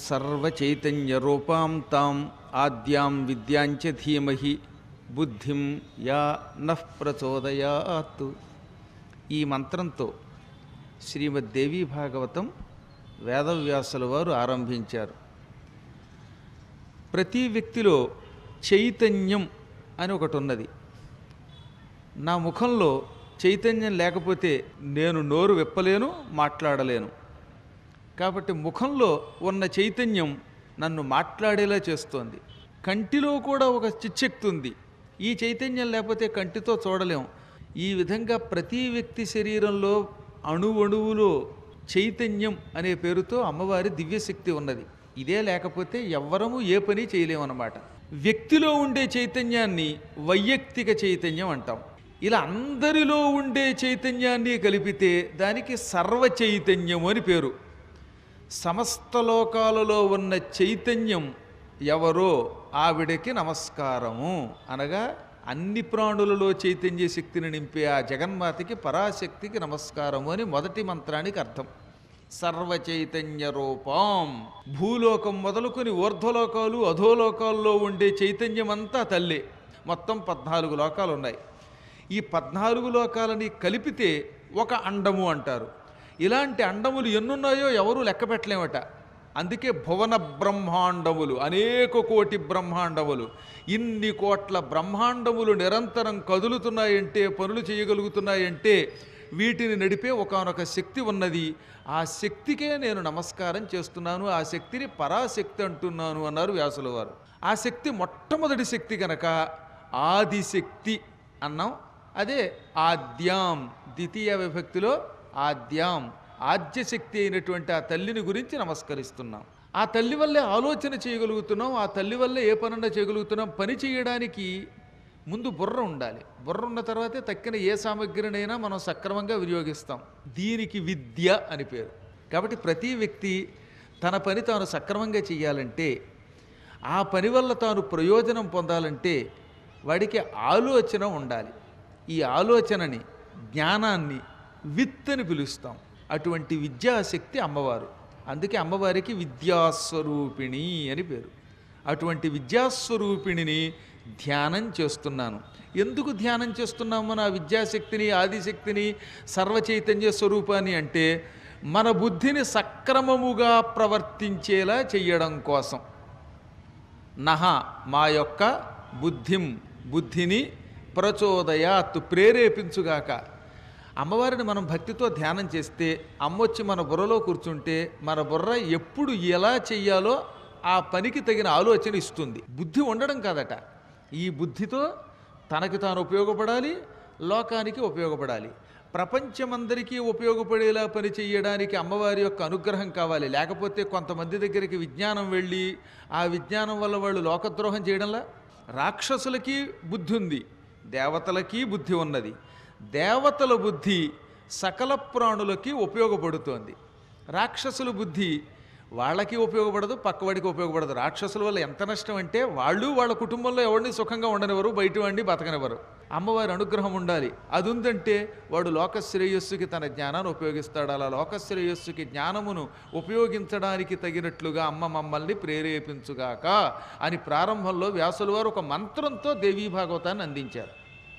సర్వచైతన్యరూపాం తాం ఆద్యాం విద్యాంచ ధీమహి బుద్ధిం యా నః ప్రచోదయాత్ ఈ మంత్రంతో శ్రీమద్ దేవీ భాగవతం వేదవ్యాసుల వారు ఆరంభించారు ప్రతి వ్యక్తిలో చైతన్యం అని ఒకటి ఉన్నది నా ముఖంలో చైతన్యం లేకపోతే నేను నోరు విప్పలేను మాట్లాడలేను కాబట్టి ముఖంలో ఉన్న చైతన్యం నన్ను మాట్లాడేలా చేస్తోంది కంటిలో కూడా ఒక చిచ్చక్తి ఉంది ఈ చైతన్యం లేకపోతే కంటితో చూడలేం ఈ విధంగా ప్రతి వ్యక్తి శరీరంలో అణువణువులో చైతన్యం అనే పేరుతో అమ్మవారి దివ్యశక్తి ఉన్నది ఇదే లేకపోతే ఎవ్వరము ఏ పని చేయలేమన్నమాట వ్యక్తిలో ఉండే చైతన్యాన్ని వైయక్తిక చైతన్యం అంటాం ఇలా అందరిలో ఉండే చైతన్యాన్ని కలిపితే దానికి సర్వ చైతన్యం అని పేరు సమస్త లోకాలలో ఉన్న చైతన్యం ఎవరో ఆవిడకి నమస్కారము అనగా అన్ని ప్రాణులలో చైతన్య శక్తిని నింపే ఆ జగన్మాతకి పరాశక్తికి నమస్కారము అని మొదటి మంత్రానికి అర్థం సర్వ చైతన్య రూపం భూలోకం మొదలుకొని ఊర్ధ్వలోకాలు అధోలోకాల్లో ఉండే చైతన్యమంతా తల్లే మొత్తం పద్నాలుగు లోకాలు ఉన్నాయి ఈ పద్నాలుగు లోకాలని కలిపితే ఒక అండము అంటారు ఇలాంటి అండములు ఎన్నున్నాయో ఎవరూ లెక్క పెట్టలేమట అందుకే భువన బ్రహ్మాండములు అనేక కోటి బ్రహ్మాండములు ఇన్ని కోట్ల బ్రహ్మాండములు నిరంతరం కదులుతున్నాయంటే పనులు చేయగలుగుతున్నాయంటే వీటిని నడిపే ఒకానొక శక్తి ఉన్నది ఆ శక్తికే నేను నమస్కారం చేస్తున్నాను ఆ శక్తిని పరాశక్తి అంటున్నాను అన్నారు వ్యాసుల వారు ఆ శక్తి మొట్టమొదటి శక్తి గనక ఆదిశక్తి అన్నాం అదే ఆద్యాం ద్వితీయ విభక్తిలో ఆద్యాం ఆద్యశక్తి అయినటువంటి ఆ తల్లిని గురించి నమస్కరిస్తున్నాం ఆ తల్లి వల్లే ఆలోచన చేయగలుగుతున్నాం ఆ తల్లి వల్లే ఏ పనన్నా చేయగలుగుతున్నాం పని చేయడానికి ముందు బుర్ర ఉండాలి బుర్ర ఉన్న తర్వాతే తక్కిన ఏ సామగ్రినైనా మనం సక్రమంగా వినియోగిస్తాం దీనికి విద్య అని పేరు కాబట్టి ప్రతి వ్యక్తి తన పని తాను సక్రమంగా చేయాలంటే ఆ పని వల్ల తాను ప్రయోజనం పొందాలంటే వాడికి ఆలోచన ఉండాలి ఈ ఆలోచనని జ్ఞానాన్ని విత్ అని పిలుస్తాం అటువంటి విద్యాశక్తి అమ్మవారు అందుకే అమ్మవారికి విద్యాస్వరూపిణి అని పేరు అటువంటి విద్యాస్వరూపిణిని ధ్యానం చేస్తున్నాను ఎందుకు ధ్యానం చేస్తున్నాము మన విద్యాశక్తిని ఆదిశక్తిని సర్వచైతన్య స్వరూపాన్ని అంటే మన బుద్ధిని సక్రమముగా ప్రవర్తించేలా చెయ్యడం కోసం నహ మా యొక్క బుద్ధిం బుద్ధిని ప్రచోదయాత్ ప్రేరేపించుగాక అమ్మవారిని మనం భక్తితో ధ్యానం చేస్తే అమ్మొచ్చి మన బుర్రలో కూర్చుంటే మన బుర్ర ఎప్పుడు ఎలా చెయ్యాలో ఆ పనికి తగిన ఆలోచన ఇస్తుంది బుద్ధి ఉండడం కాదట ఈ బుద్ధితో తనకి తాను ఉపయోగపడాలి లోకానికి ఉపయోగపడాలి ప్రపంచమందరికీ ఉపయోగపడేలా పని చేయడానికి అమ్మవారి యొక్క అనుగ్రహం కావాలి లేకపోతే కొంతమంది దగ్గరికి విజ్ఞానం వెళ్ళి ఆ విజ్ఞానం వల్ల వాళ్ళు లోకద్రోహం చేయడంలా రాక్షసులకి బుద్ధి ఉంది దేవతలకి బుద్ధి ఉన్నది దేవతల బుద్ధి సకల ప్రాణులకి ఉపయోగపడుతోంది రాక్షసుల బుద్ధి వాళ్ళకి ఉపయోగపడదు పక్కవాడికి ఉపయోగపడదు రాక్షసుల వల్ల ఎంత నష్టం అంటే వాళ్ళు వాళ్ళ కుటుంబంలో ఎవరిని సుఖంగా ఉండనివ్వరు బయట వాడిని బతకనివ్వరు అమ్మవారి అనుగ్రహం ఉండాలి అది ఉందంటే వాడు లోకశ్రేయస్సుకి తన జ్ఞానాన్ని ఉపయోగిస్తాడు అలా లోకశ్రేయస్సుకి జ్ఞానమును ఉపయోగించడానికి తగినట్లుగా అమ్మ మమ్మల్ని ప్రేరేపించుగాక అని ప్రారంభంలో వ్యాసుల వారు ఒక మంత్రంతో దేవీ భాగవతాన్ని అందించారు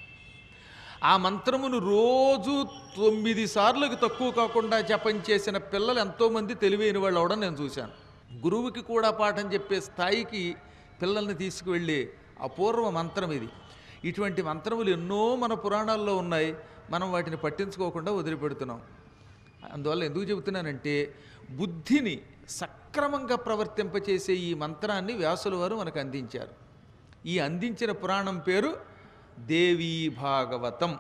ఆ మంత్రమును రోజు తొమ్మిది సార్లకు తక్కువ కాకుండా జపం చేసిన పిల్లలు ఎంతోమంది తెలివైన వాళ్ళు అవడం నేను చూశాను గురువుకి కూడా పాఠం చెప్పే స్థాయికి పిల్లల్ని తీసుకువెళ్ళే అపూర్వ మంత్రం ఇది ఇటువంటి మంత్రములు ఎన్నో మన పురాణాల్లో ఉన్నాయి మనం వాటిని పట్టించుకోకుండా వదిలిపెడుతున్నాం అందువల్ల ఎందుకు చెబుతున్నానంటే బుద్ధిని సక్రమంగా ప్రవర్తింపచేసే ఈ మంత్రాన్ని వ్యాసుల వారు మనకు అందించారు ఈ అందించిన పురాణం పేరు దేవీ భాగవతం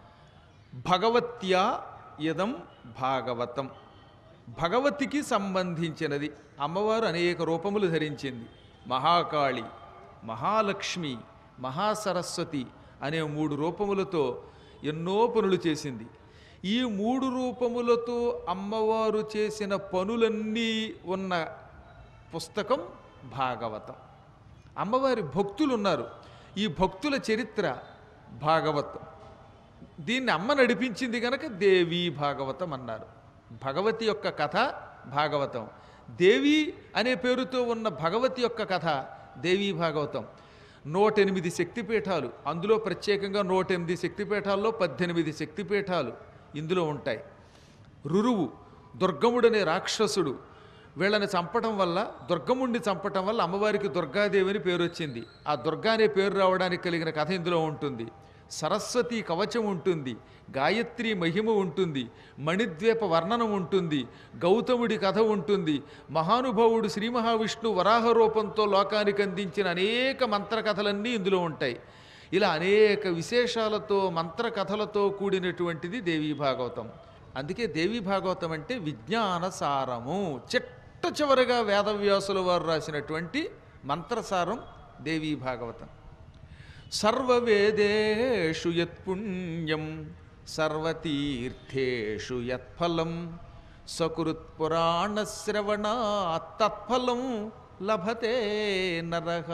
భగవత్యా ఇదం భాగవతం భగవతికి సంబంధించినది అమ్మవారు అనేక రూపములు ధరించింది మహాకాళి మహాలక్ష్మి మహాసరస్వతి అనే మూడు రూపములతో ఎన్నో పనులు చేసింది ఈ మూడు రూపములతో అమ్మవారు చేసిన పనులన్నీ ఉన్న పుస్తకం భాగవతం అమ్మవారి భక్తులు ఉన్నారు ఈ భక్తుల చరిత్ర భాగవతం దీన్ని అమ్మ నడిపించింది కనుక దేవీ భాగవతం అన్నారు భగవతి యొక్క కథ భాగవతం దేవి అనే పేరుతో ఉన్న భగవతి యొక్క కథ దేవీ భాగవతం నూటెనిమిది శక్తిపీఠాలు అందులో ప్రత్యేకంగా నూటెనిమిది శక్తిపీఠాల్లో పద్దెనిమిది శక్తిపీఠాలు ఇందులో ఉంటాయి రురువు దుర్గముడనే రాక్షసుడు వీళ్ళని చంపటం వల్ల దుర్గముడిని చంపటం వల్ల అమ్మవారికి దుర్గాదేవి అని పేరు వచ్చింది ఆ దుర్గా అనే పేరు రావడానికి కలిగిన కథ ఇందులో ఉంటుంది సరస్వతి కవచం ఉంటుంది గాయత్రి మహిమ ఉంటుంది మణిద్వీప వర్ణనం ఉంటుంది గౌతముడి కథ ఉంటుంది మహానుభావుడు శ్రీ మహావిష్ణు వరాహ రూపంతో లోకానికి అందించిన అనేక మంత్ర కథలన్నీ ఇందులో ఉంటాయి ఇలా అనేక విశేషాలతో మంత్ర కథలతో కూడినటువంటిది దేవీ భాగవతం అందుకే దేవీ భాగవతం అంటే విజ్ఞాన సారము చిట్ట చివరగా వేదవ్యాసుల వారు రాసినటువంటి మంత్రసారం దేవీ భాగవతం సర్వవేదేషు యత్పుణ్యం సర్వతీర్థేషు యత్ఫలం సకృత్పురాణశ్రవణా తత్ఫలం లభతే నరహ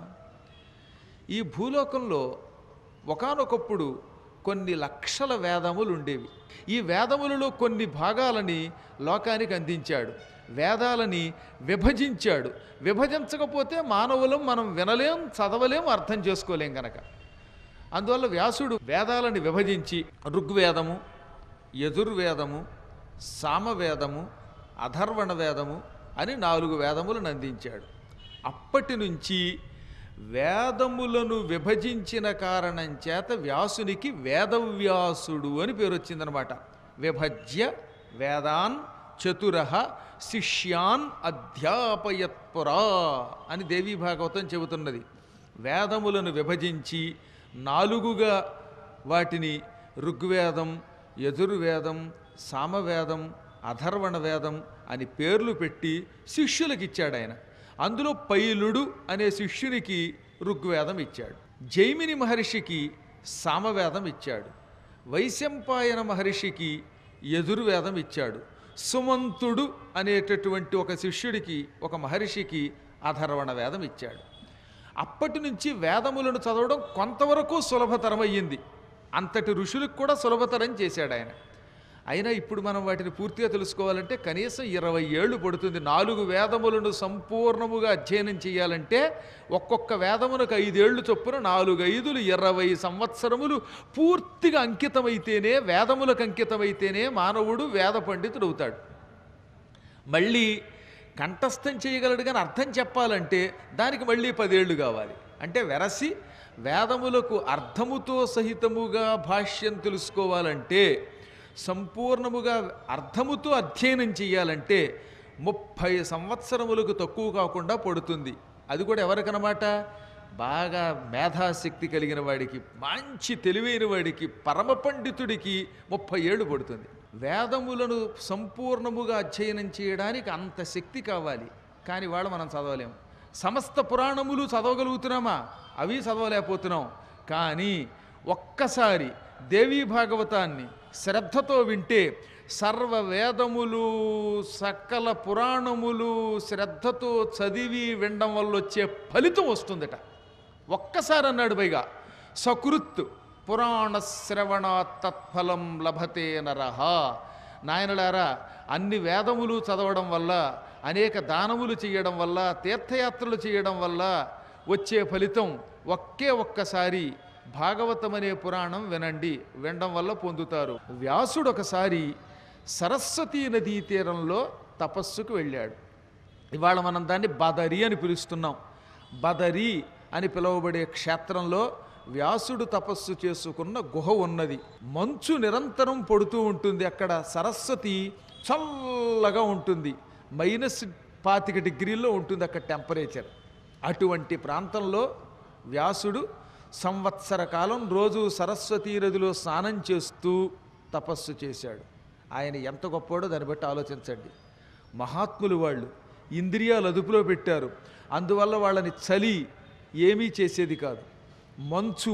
ఈ భూలోకంలో ఒకానొకప్పుడు కొన్ని లక్షల వేదములు ఉండేవి ఈ వేదములలో కొన్ని భాగాలని లోకానికి అందించాడు వేదాలని విభజించాడు విభజించకపోతే మానవులం మనం వినలేం చదవలేం అర్థం చేసుకోలేం గనక అందువల్ల వ్యాసుడు వేదాలని విభజించి ఋగ్వేదము యజుర్వేదము సామవేదము అధర్వణ వేదము అని నాలుగు వేదములను అందించాడు అప్పటి నుంచి వేదములను విభజించిన కారణం చేత వ్యాసునికి వేదవ్యాసుడు అని పేరు వచ్చిందనమాట విభజ్య వేదాన్ చతుర శిష్యాన్ అధ్యాపయత్పురా అని దేవీ భాగవతం చెబుతున్నది వేదములను విభజించి నాలుగుగా వాటిని ఋగ్వేదం యజుర్వేదం సామవేదం అధర్వణ వేదం అని పేర్లు పెట్టి శిష్యులకు ఇచ్చాడు ఆయన అందులో పైలుడు అనే శిష్యునికి ఋగ్వేదం ఇచ్చాడు జైమిని మహర్షికి సామవేదం ఇచ్చాడు వైశంపాయన మహర్షికి యజుర్వేదం ఇచ్చాడు సుమంతుడు అనేటటువంటి ఒక శిష్యుడికి ఒక మహర్షికి అధర్వణ వేదం ఇచ్చాడు అప్పటి నుంచి వేదములను చదవడం కొంతవరకు సులభతరమయ్యింది అంతటి ఋషులకు కూడా సులభతరం చేశాడు ఆయన అయినా ఇప్పుడు మనం వాటిని పూర్తిగా తెలుసుకోవాలంటే కనీసం ఇరవై ఏళ్ళు పడుతుంది నాలుగు వేదములను సంపూర్ణముగా అధ్యయనం చేయాలంటే ఒక్కొక్క వేదమునకు ఐదేళ్లు చొప్పున నాలుగు ఐదులు ఇరవై సంవత్సరములు పూర్తిగా అంకితమైతేనే వేదములకు అంకితమైతేనే మానవుడు వేద పండితుడు అవుతాడు మళ్ళీ కంఠస్థం చేయగలడు కానీ అర్థం చెప్పాలంటే దానికి మళ్ళీ పదేళ్ళు కావాలి అంటే వెరసి వేదములకు అర్థముతో సహితముగా భాష్యం తెలుసుకోవాలంటే సంపూర్ణముగా అర్థముతో అధ్యయనం చేయాలంటే ముప్పై సంవత్సరములకు తక్కువ కాకుండా పడుతుంది అది కూడా ఎవరికనమాట బాగా మేధాశక్తి కలిగిన వాడికి మంచి తెలివైన వాడికి పరమ పండితుడికి ముప్పై ఏళ్ళు పడుతుంది వేదములను సంపూర్ణముగా అధ్యయనం చేయడానికి అంత శక్తి కావాలి కానీ వాళ్ళు మనం చదవలేము సమస్త పురాణములు చదవగలుగుతున్నామా అవి చదవలేకపోతున్నాం కానీ ఒక్కసారి దేవీ భాగవతాన్ని శ్రద్ధతో వింటే సర్వ వేదములు సకల పురాణములు శ్రద్ధతో చదివి వినడం వల్ల వచ్చే ఫలితం వస్తుందట ఒక్కసారి అన్నాడు పైగా సకృత్ పురాణ శ్రవణ తత్ఫలం లభతే నరహ నాయనలారా అన్ని వేదములు చదవడం వల్ల అనేక దానములు చేయడం వల్ల తీర్థయాత్రలు చేయడం వల్ల వచ్చే ఫలితం ఒకే ఒక్కసారి భాగవతం అనే పురాణం వినండి వినడం వల్ల పొందుతారు వ్యాసుడు ఒకసారి సరస్వతీ నదీ తీరంలో తపస్సుకు వెళ్ళాడు ఇవాళ మనం దాన్ని బదరి అని పిలుస్తున్నాం బదరి అని పిలువబడే క్షేత్రంలో వ్యాసుడు తపస్సు చేసుకున్న గుహ ఉన్నది మంచు నిరంతరం పడుతూ ఉంటుంది అక్కడ సరస్వతి చల్లగా ఉంటుంది మైనస్ పాతిక డిగ్రీల్లో ఉంటుంది అక్కడ టెంపరేచర్ అటువంటి ప్రాంతంలో వ్యాసుడు సంవత్సర కాలం రోజు సరస్వతీ నదిలో స్నానం చేస్తూ తపస్సు చేశాడు ఆయన ఎంత గొప్పోడో దాన్ని బట్టి ఆలోచించండి మహాత్ములు వాళ్ళు ఇంద్రియాలు అదుపులో పెట్టారు అందువల్ల వాళ్ళని చలి ఏమీ చేసేది కాదు మంచు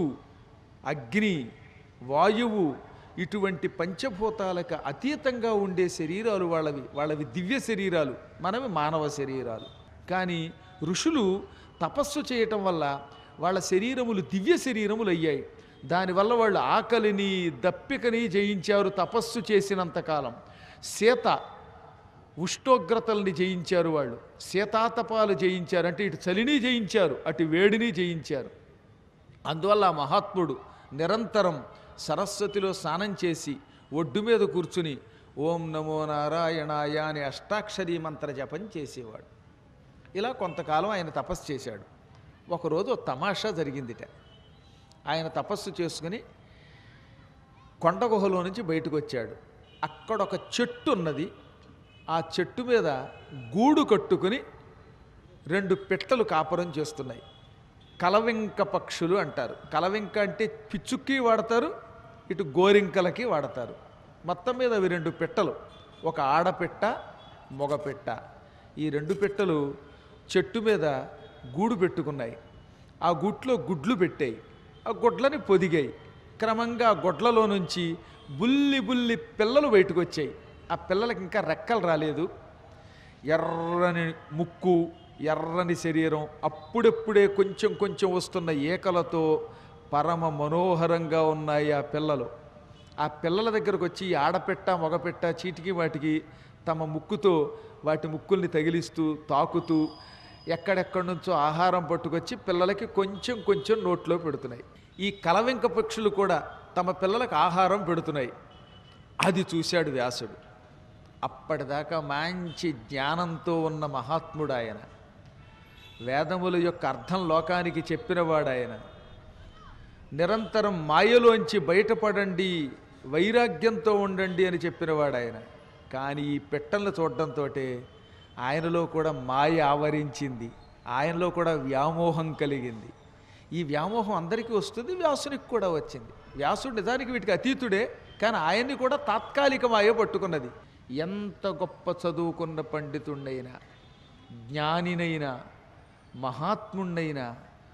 అగ్ని వాయువు ఇటువంటి పంచభూతాలకు అతీతంగా ఉండే శరీరాలు వాళ్ళవి వాళ్ళవి దివ్య శరీరాలు మనవి మానవ శరీరాలు కానీ ఋషులు తపస్సు చేయటం వల్ల వాళ్ళ శరీరములు దివ్య శరీరములు అయ్యాయి దానివల్ల వాళ్ళు ఆకలిని దప్పికని జయించారు తపస్సు చేసినంతకాలం సీత ఉష్ణోగ్రతల్ని జయించారు వాళ్ళు శీతాతపాలు జయించారు అంటే ఇటు చలిని జయించారు అటు వేడిని జయించారు అందువల్ల ఆ మహాత్ముడు నిరంతరం సరస్వతిలో స్నానం చేసి ఒడ్డు మీద కూర్చుని ఓం నమో నారాయణాయ అని అష్టాక్షరీ మంత్ర జపం చేసేవాడు ఇలా కొంతకాలం ఆయన తపస్సు చేశాడు ఒకరోజు ఓ తమాషా జరిగిందిట ఆయన తపస్సు చేసుకుని కొండ గుహలో నుంచి బయటకు వచ్చాడు అక్కడ ఒక చెట్టు ఉన్నది ఆ చెట్టు మీద గూడు కట్టుకుని రెండు పిట్టలు కాపురం చేస్తున్నాయి కలవింక పక్షులు అంటారు కలవింక అంటే పిచ్చుక్కి వాడతారు ఇటు గోరింకలకి వాడతారు మొత్తం మీద అవి రెండు పిట్టలు ఒక ఆడపిట్ట మగపిట్ట ఈ రెండు పిట్టలు చెట్టు మీద గూడు పెట్టుకున్నాయి ఆ గుట్లో గుడ్లు పెట్టాయి ఆ గుడ్లని పొదిగాయి క్రమంగా ఆ గుడ్లలో నుంచి బుల్లి బుల్లి పిల్లలు బయటకు వచ్చాయి ఆ పిల్లలకి ఇంకా రెక్కలు రాలేదు ఎర్రని ముక్కు ఎర్రని శరీరం అప్పుడప్పుడే కొంచెం కొంచెం వస్తున్న ఏకలతో పరమ మనోహరంగా ఉన్నాయి ఆ పిల్లలు ఆ పిల్లల దగ్గరకు వచ్చి ఈ ఆడపెట్ట మగపెట్ట చీటికి వాటికి తమ ముక్కుతో వాటి ముక్కుల్ని తగిలిస్తూ తాకుతూ ఎక్కడెక్కడి నుంచో ఆహారం పట్టుకొచ్చి పిల్లలకి కొంచెం కొంచెం నోట్లో పెడుతున్నాయి ఈ కలవెంక పక్షులు కూడా తమ పిల్లలకు ఆహారం పెడుతున్నాయి అది చూశాడు వ్యాసుడు అప్పటిదాకా మంచి జ్ఞానంతో ఉన్న మహాత్ముడు ఆయన వేదముల యొక్క అర్థం లోకానికి చెప్పినవాడు ఆయన నిరంతరం మాయలోంచి బయటపడండి వైరాగ్యంతో ఉండండి అని చెప్పినవాడు ఆయన కానీ ఈ పెట్టలను చూడడంతో ఆయనలో కూడా మాయ ఆవరించింది ఆయనలో కూడా వ్యామోహం కలిగింది ఈ వ్యామోహం అందరికీ వస్తుంది వ్యాసునికి కూడా వచ్చింది వ్యాసుడు నిజానికి వీటికి అతీతుడే కానీ ఆయన్ని కూడా తాత్కాలిక మాయ పట్టుకున్నది ఎంత గొప్ప చదువుకున్న పండితుణ్ణైనా జ్ఞానినైనా మహాత్ముణ్ణైనా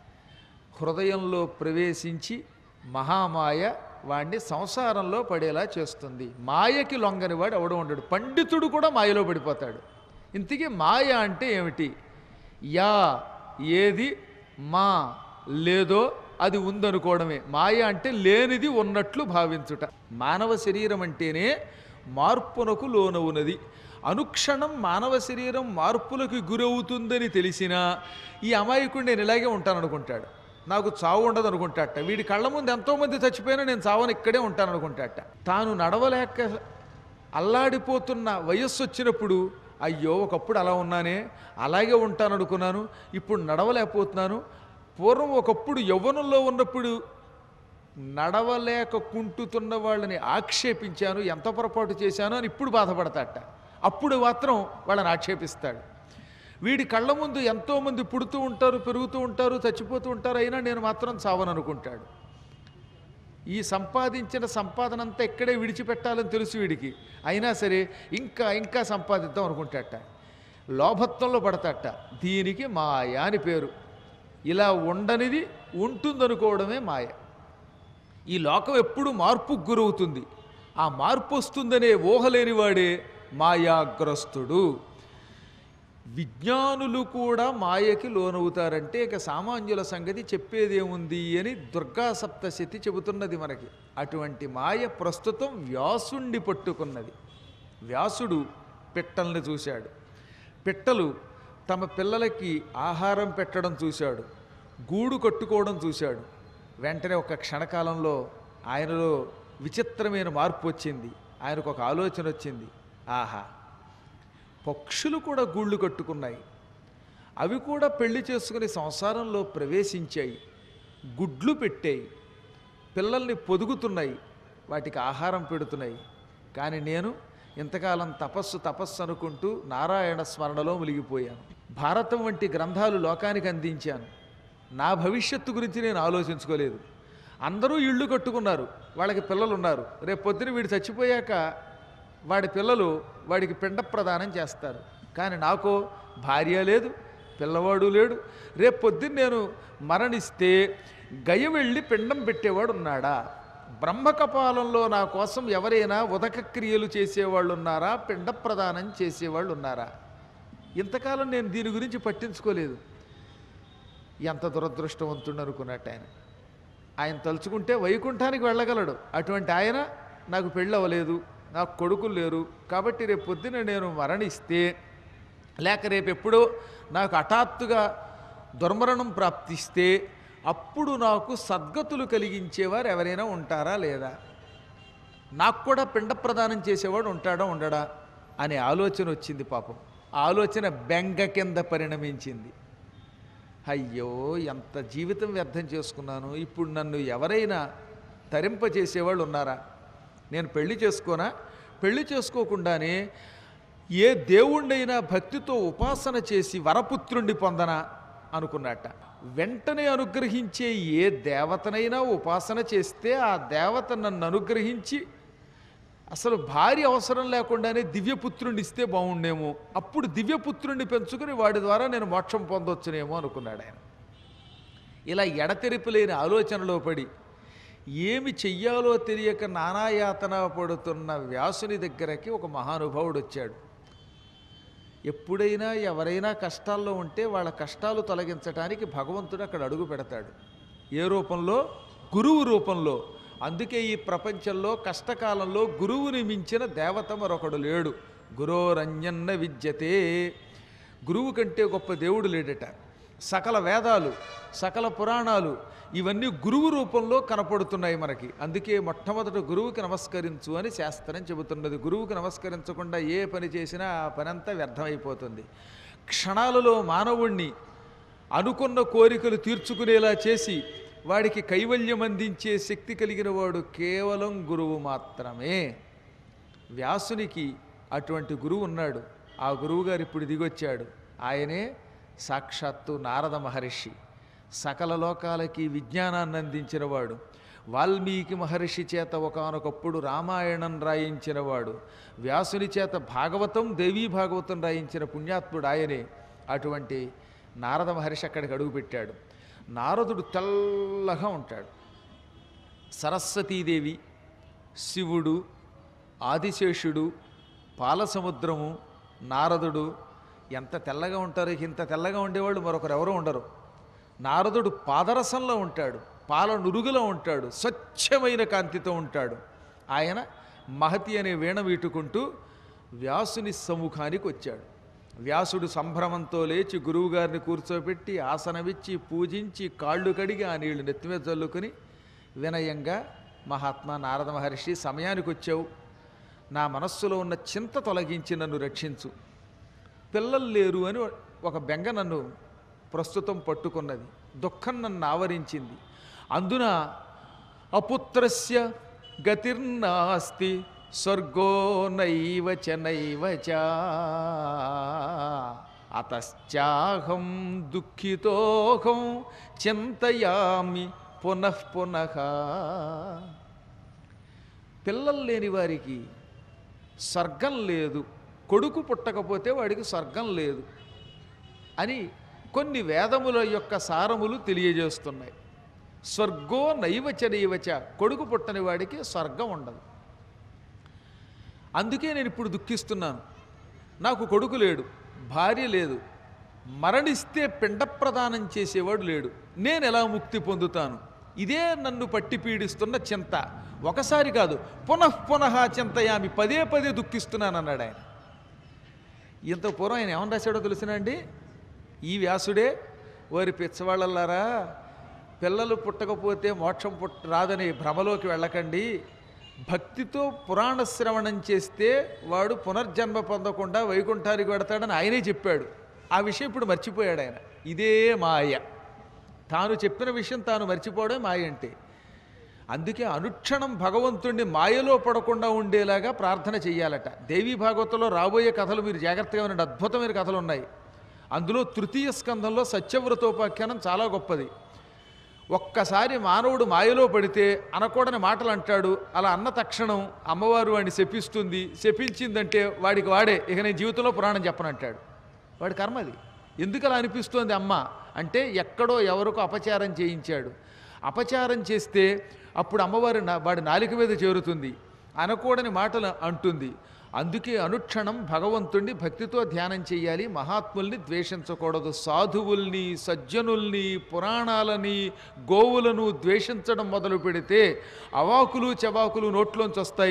హృదయంలో ప్రవేశించి మహామాయ వాడిని సంసారంలో పడేలా చేస్తుంది మాయకి లొంగని వాడు ఎవడు ఉండడు పండితుడు కూడా మాయలో పడిపోతాడు ఇంతకీ మాయ అంటే ఏమిటి యా ఏది మా లేదో అది ఉందనుకోవడమే మాయ అంటే లేనిది ఉన్నట్లు భావించుట మానవ శరీరం అంటేనే మార్పునకు లోనవునది అనుక్షణం మానవ శరీరం మార్పులకు గురవుతుందని తెలిసినా ఈ అమాయకుడు నేను ఇలాగే ఉంటాననుకుంటాడు నాకు చావు ఉండదు అనుకుంటాట వీడి కళ్ళ ముందు ఎంతోమంది చచ్చిపోయినా నేను చావని ఇక్కడే ఉంటాను అనుకుంటాట తాను నడవలేక అల్లాడిపోతున్న వయస్సు వచ్చినప్పుడు అయ్యో ఒకప్పుడు అలా ఉన్నానే అలాగే ఉంటాను అనుకున్నాను ఇప్పుడు నడవలేకపోతున్నాను పూర్వం ఒకప్పుడు యవ్వనంలో ఉన్నప్పుడు నడవలేక కుంటుతున్న వాళ్ళని ఆక్షేపించాను ఎంత పొరపాటు చేశాను అని ఇప్పుడు బాధపడతాట అప్పుడు మాత్రం వాళ్ళని ఆక్షేపిస్తాడు వీడి కళ్ళ ముందు ఎంతోమంది పుడుతూ ఉంటారు పెరుగుతూ ఉంటారు చచ్చిపోతూ ఉంటారు అయినా నేను మాత్రం చావను అనుకుంటాడు ఈ సంపాదించిన సంపాదన అంతా ఇక్కడే విడిచిపెట్టాలని తెలుసు వీడికి అయినా సరే ఇంకా ఇంకా సంపాదిద్దాం అనుకుంటాట లోభత్వంలో పడతాట దీనికి మాయ అని పేరు ఇలా ఉండనిది ఉంటుందనుకోవడమే మాయ ఈ లోకం ఎప్పుడు మార్పుకు గురవుతుంది ఆ మార్పు వస్తుందనే ఊహలేనివాడే మాయాగ్రస్తుడు విజ్ఞానులు కూడా మాయకి లోనవుతారంటే ఇక సామాన్యుల సంగతి చెప్పేదేముంది అని దుర్గా సప్తశతి చెబుతున్నది మనకి అటువంటి మాయ ప్రస్తుతం వ్యాసుండి పట్టుకున్నది వ్యాసుడు పిట్టల్ని చూశాడు పిట్టలు తమ పిల్లలకి ఆహారం పెట్టడం చూశాడు గూడు కట్టుకోవడం చూశాడు వెంటనే ఒక క్షణకాలంలో ఆయనలో విచిత్రమైన మార్పు వచ్చింది ఆయనకు ఒక ఆలోచన వచ్చింది ఆహా పక్షులు కూడా గూళ్ళు కట్టుకున్నాయి అవి కూడా పెళ్లి చేసుకుని సంసారంలో ప్రవేశించాయి గుడ్లు పెట్టాయి పిల్లల్ని పొదుగుతున్నాయి వాటికి ఆహారం పెడుతున్నాయి కానీ నేను ఇంతకాలం తపస్సు తపస్సు అనుకుంటూ నారాయణ స్మరణలో మునిగిపోయాను భారతం వంటి గ్రంథాలు లోకానికి అందించాను నా భవిష్యత్తు గురించి నేను ఆలోచించుకోలేదు అందరూ ఇళ్ళు కట్టుకున్నారు వాళ్ళకి పిల్లలు ఉన్నారు రేపు పొద్దున వీడు చచ్చిపోయాక వాడి పిల్లలు వాడికి పిండ ప్రదానం చేస్తారు కానీ నాకు భార్య లేదు పిల్లవాడు లేడు రేపు పొద్దున్న నేను మరణిస్తే గయ వెళ్ళి పిండం పెట్టేవాడు ఉన్నాడా బ్రహ్మకపాలంలో నా కోసం ఎవరైనా ఉదక క్రియలు చేసేవాళ్ళు ఉన్నారా పిండ ప్రదానం చేసేవాళ్ళు ఉన్నారా ఇంతకాలం నేను దీని గురించి పట్టించుకోలేదు ఎంత దురదృష్టవంతుడు అనుకున్నట్టు ఆయన ఆయన తలుచుకుంటే వైకుంఠానికి వెళ్ళగలడు అటువంటి ఆయన నాకు పెళ్ళి అవ్వలేదు నాకు కొడుకులు లేరు కాబట్టి రేపు పొద్దున నేను మరణిస్తే లేక రేపు ఎప్పుడో నాకు హఠాత్తుగా దుర్మరణం ప్రాప్తిస్తే అప్పుడు నాకు సద్గతులు కలిగించేవారు ఎవరైనా ఉంటారా లేదా నాకు కూడా పిండ ప్రదానం చేసేవాడు ఉంటాడా ఉండడా అనే ఆలోచన వచ్చింది పాపం ఆ ఆలోచన బెంగ కింద పరిణమించింది అయ్యో ఎంత జీవితం వ్యర్థం చేసుకున్నాను ఇప్పుడు నన్ను ఎవరైనా తరింపచేసేవాళ్ళు ఉన్నారా నేను పెళ్లి చేసుకోనా పెళ్లి చేసుకోకుండానే ఏ దేవుణ్ణైనా భక్తితో ఉపాసన చేసి వరపుత్రుణ్ణి పొందనా అనుకున్నట్ట వెంటనే అనుగ్రహించే ఏ దేవతనైనా ఉపాసన చేస్తే ఆ దేవత నన్ను అనుగ్రహించి అసలు భార్య అవసరం లేకుండానే దివ్యపుత్రుణ్ణి ఇస్తే బాగుండేమో అప్పుడు దివ్యపుత్రుణ్ణి పెంచుకుని వాడి ద్వారా నేను మోక్షం పొందొచ్చునేమో అనుకున్నాడు ఆయన ఇలా ఎడతెరిపి లేని ఆలోచనలో పడి ఏమి చెయ్యాలో తెలియక నానాయాతన పడుతున్న వ్యాసుని దగ్గరకి ఒక మహానుభావుడు వచ్చాడు ఎప్పుడైనా ఎవరైనా కష్టాల్లో ఉంటే వాళ్ళ కష్టాలు తొలగించడానికి భగవంతుడు అక్కడ అడుగు పెడతాడు ఏ రూపంలో గురువు రూపంలో అందుకే ఈ ప్రపంచంలో కష్టకాలంలో గురువుని మించిన దేవత మరొకడు లేడు గురోరంజన్న విద్యతే గురువు కంటే గొప్ప దేవుడు లేడట సకల వేదాలు సకల పురాణాలు ఇవన్నీ గురువు రూపంలో కనపడుతున్నాయి మనకి అందుకే మొట్టమొదట గురువుకి నమస్కరించు అని శాస్త్రం చెబుతున్నది గురువుకి నమస్కరించకుండా ఏ పని చేసినా ఆ పనంతా వ్యర్థమైపోతుంది క్షణాలలో మానవుణ్ణి అనుకున్న కోరికలు తీర్చుకునేలా చేసి వాడికి కైవల్యం అందించే శక్తి కలిగిన వాడు కేవలం గురువు మాత్రమే వ్యాసునికి అటువంటి గురువు ఉన్నాడు ఆ గురువు గారు ఇప్పుడు దిగొచ్చాడు ఆయనే సాక్షాత్తు నారద మహర్షి సకల లోకాలకి విజ్ఞానాన్ని అందించినవాడు వాల్మీకి మహర్షి చేత ఒకనొకప్పుడు రామాయణం రాయించినవాడు వ్యాసుని చేత భాగవతం దేవీ భాగవతం రాయించిన పుణ్యాత్ముడు ఆయనే అటువంటి నారద మహర్షి అక్కడికి అడుగుపెట్టాడు నారదుడు తెల్లగా ఉంటాడు సరస్వతీదేవి శివుడు ఆదిశేషుడు పాలసముద్రము నారదుడు ఎంత తెల్లగా ఉంటారు ఇంత తెల్లగా ఉండేవాళ్ళు మరొకరు ఎవరు ఉండరు నారదుడు పాదరసంలో ఉంటాడు పాల నురుగులో ఉంటాడు స్వచ్ఛమైన కాంతితో ఉంటాడు ఆయన మహతి అనే వీణ వీటుకుంటూ వ్యాసుని సముఖానికి వచ్చాడు వ్యాసుడు సంభ్రమంతో లేచి గురువుగారిని కూర్చోబెట్టి ఆసనమిచ్చి పూజించి కాళ్ళు కడిగి ఆ నీళ్లు నెత్తిమీద చల్లుకొని వినయంగా మహాత్మా నారద మహర్షి సమయానికి వచ్చావు నా మనస్సులో ఉన్న చింత తొలగించి నన్ను రక్షించు పిల్లలు లేరు అని ఒక బెంగ నన్ను ప్రస్తుతం పట్టుకున్నది దుఃఖం నన్ను ఆవరించింది అందున అపుత్రస్య గతిర్నాస్తి స్వర్గో నైవ చ నైవ చ అతశ్చాహం దుఃఖితోహం చింతయామి పునః పునః పిల్లలు లేని వారికి స్వర్గం లేదు కొడుకు పుట్టకపోతే వాడికి స్వర్గం లేదు అని కొన్ని వేదముల యొక్క సారములు తెలియజేస్తున్నాయి స్వర్గో నైవచ నైవచ కొడుకు పుట్టని వాడికి స్వర్గం ఉండదు అందుకే నేను ఇప్పుడు దుఃఖిస్తున్నాను నాకు కొడుకు లేడు భార్య లేదు మరణిస్తే పిండ ప్రదానం చేసేవాడు లేడు నేను ఎలా ముక్తి పొందుతాను ఇదే నన్ను పట్టి పీడిస్తున్న చింత ఒకసారి కాదు పునః పునః చింతయామి పదే పదే దుఃఖిస్తున్నాను అన్నాడు ఆయన ఇంత పూర్వం ఆయన ఏమని రాశాడో తెలుసునండి ఈ వ్యాసుడే వారి పిచ్చవాళ్ళలారా పిల్లలు పుట్టకపోతే మోక్షం పుట్ట రాదని భ్రమలోకి వెళ్ళకండి భక్తితో పురాణ శ్రవణం చేస్తే వాడు పునర్జన్మ పొందకుండా వైకుంఠానికి వెడతాడని ఆయనే చెప్పాడు ఆ విషయం ఇప్పుడు మర్చిపోయాడు ఆయన ఇదే మాయ తాను చెప్పిన విషయం తాను మర్చిపోవడం మాయ అంటే అందుకే అనుక్షణం భగవంతుణ్ణి మాయలో పడకుండా ఉండేలాగా ప్రార్థన చెయ్యాలట దేవీ భాగవతంలో రాబోయే కథలు మీరు జాగ్రత్తగా వినండి అద్భుతమైన కథలు ఉన్నాయి అందులో తృతీయ స్కంధంలో సత్యవ్రతోపాఖ్యానం చాలా గొప్పది ఒక్కసారి మానవుడు మాయలో పడితే అనకూడని మాటలు అంటాడు అలా అన్న తక్షణం అమ్మవారు వాడిని శపిస్తుంది శపించిందంటే వాడికి వాడే ఇక నేను జీవితంలో పురాణం చెప్పనంటాడు వాడి కర్మ అది ఎందుకు అలా అనిపిస్తోంది అమ్మ అంటే ఎక్కడో ఎవరికో అపచారం చేయించాడు అపచారం చేస్తే అప్పుడు అమ్మవారి నా వాడి నాలిక మీద చేరుతుంది అనకూడని మాటలు అంటుంది అందుకే అనుక్షణం భగవంతుణ్ణి భక్తితో ధ్యానం చేయాలి మహాత్ముల్ని ద్వేషించకూడదు సాధువుల్ని సజ్జనుల్ని పురాణాలని గోవులను ద్వేషించడం మొదలు పెడితే అవాకులు చవాకులు నోట్లోంచి వస్తాయి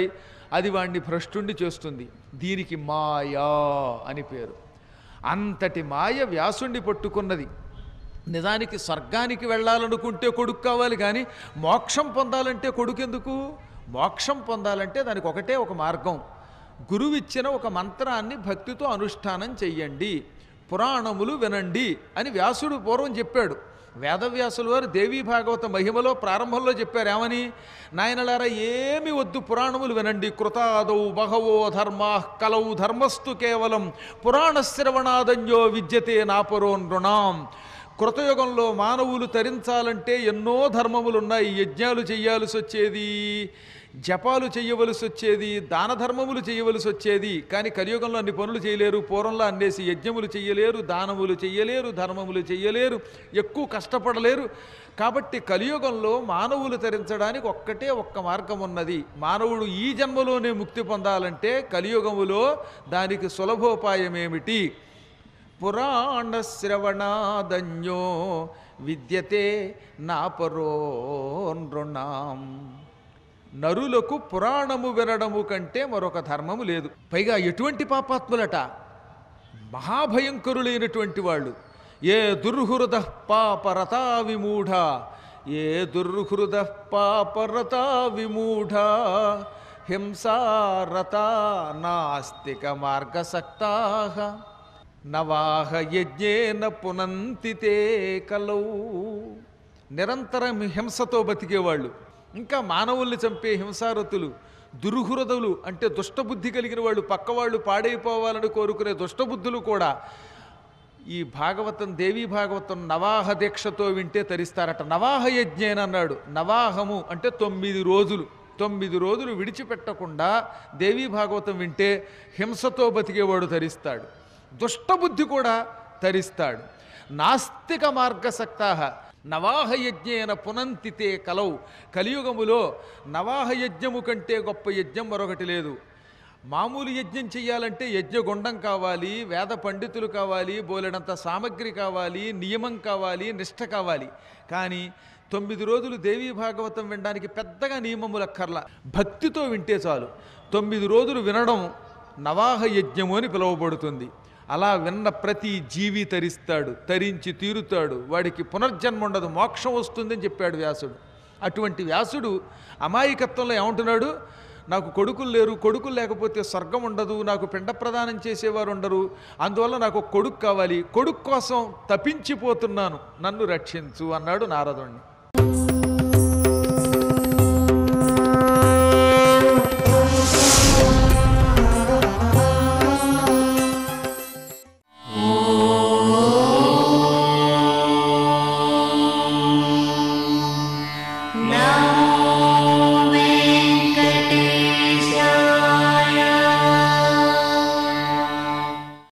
అది వాణ్ణి భ్రష్టుణ్ణి చేస్తుంది దీనికి మాయా అని పేరు అంతటి మాయ వ్యాసుణ్ణి పట్టుకున్నది నిజానికి స్వర్గానికి వెళ్ళాలనుకుంటే కొడుకు కావాలి కానీ మోక్షం పొందాలంటే కొడుకు ఎందుకు మోక్షం పొందాలంటే దానికి ఒకటే ఒక మార్గం గురువు ఇచ్చిన ఒక మంత్రాన్ని భక్తితో అనుష్ఠానం చెయ్యండి పురాణములు వినండి అని వ్యాసుడు పూర్వం చెప్పాడు వేదవ్యాసుల వారు దేవీ భాగవత మహిమలో ప్రారంభంలో చెప్పారు ఏమని నాయనలారా ఏమి వద్దు పురాణములు వినండి కృతాదౌ బహవో ధర్మా కలౌ ధర్మస్తు కేవలం పురాణ శ్రవణాదన్యో విద్యతే నాపరో నృణాం కృతయుగంలో మానవులు తరించాలంటే ఎన్నో ధర్మములు ఉన్నాయి యజ్ఞాలు చెయ్యాల్సి వచ్చేది జపాలు చేయవలసి వచ్చేది దాన ధర్మములు చేయవలసి వచ్చేది కానీ కలియుగంలో అన్ని పనులు చేయలేరు పూర్వంలో అన్నేసి యజ్ఞములు చెయ్యలేరు దానములు చెయ్యలేరు ధర్మములు చెయ్యలేరు ఎక్కువ కష్టపడలేరు కాబట్టి కలియుగంలో మానవులు తరించడానికి ఒక్కటే ఒక్క మార్గం ఉన్నది మానవుడు ఈ జన్మలోనే ముక్తి పొందాలంటే కలియుగములో దానికి సులభోపాయం ఏమిటి పురాణ శ్రవణాదన్యో విద్యతే నాపరో నృణాం నరులకు పురాణము వినడము కంటే మరొక ధర్మము లేదు పైగా ఎటువంటి పాపాత్ములట మహాభయంకరులైనటువంటి వాళ్ళు ఏ దుర్హృద పాపరతా విమూఢ ఏ దుర్హృద పాపరతా విమూఢ హింసారత నాస్తిక మార్గసక్తా నవాహ యజ్ఞేన పునంతి తే కలౌ నిరంతరం హింసతో బతికేవాళ్ళు ఇంకా మానవుల్ని చంపే హింసారతులు దుర్హృదవులు అంటే దుష్టబుద్ధి కలిగిన వాళ్ళు పక్కవాళ్ళు పాడైపోవాలని కోరుకునే దుష్టబుద్ధులు కూడా ఈ భాగవతం దేవీ భాగవతం నవాహ దీక్షతో వింటే తరిస్తారట నవాహ యజ్ఞేన అన్నాడు నవాహము అంటే తొమ్మిది రోజులు తొమ్మిది రోజులు విడిచిపెట్టకుండా దేవీ భాగవతం వింటే హింసతో బతికేవాడు తరిస్తాడు దుష్టబుద్ధి కూడా తరిస్తాడు నాస్తిక మార్గసక్తా నవాహయజ్ఞేన పునంతితే కలౌ కలియుగములో నవాహయజ్ఞము కంటే గొప్ప యజ్ఞం మరొకటి లేదు మామూలు యజ్ఞం చెయ్యాలంటే యజ్ఞగుండం కావాలి వేద పండితులు కావాలి బోలెడంత సామగ్రి కావాలి నియమం కావాలి నిష్ఠ కావాలి కానీ తొమ్మిది రోజులు దేవీ భాగవతం వినడానికి పెద్దగా నియమములు అక్కర్లా భక్తితో వింటే చాలు తొమ్మిది రోజులు వినడం నవాహ యజ్ఞము అని పిలువబడుతుంది అలా విన్న ప్రతి జీవి తరిస్తాడు తరించి తీరుతాడు వాడికి పునర్జన్మ ఉండదు మోక్షం వస్తుందని చెప్పాడు వ్యాసుడు అటువంటి వ్యాసుడు అమాయకత్వంలో ఏమంటున్నాడు నాకు కొడుకులు లేరు కొడుకులు లేకపోతే స్వర్గం ఉండదు నాకు పిండ ప్రదానం చేసేవారు ఉండరు అందువల్ల నాకు ఒక కొడుకు కావాలి కొడుకు కోసం తపించిపోతున్నాను నన్ను రక్షించు అన్నాడు నారదుణ్ణి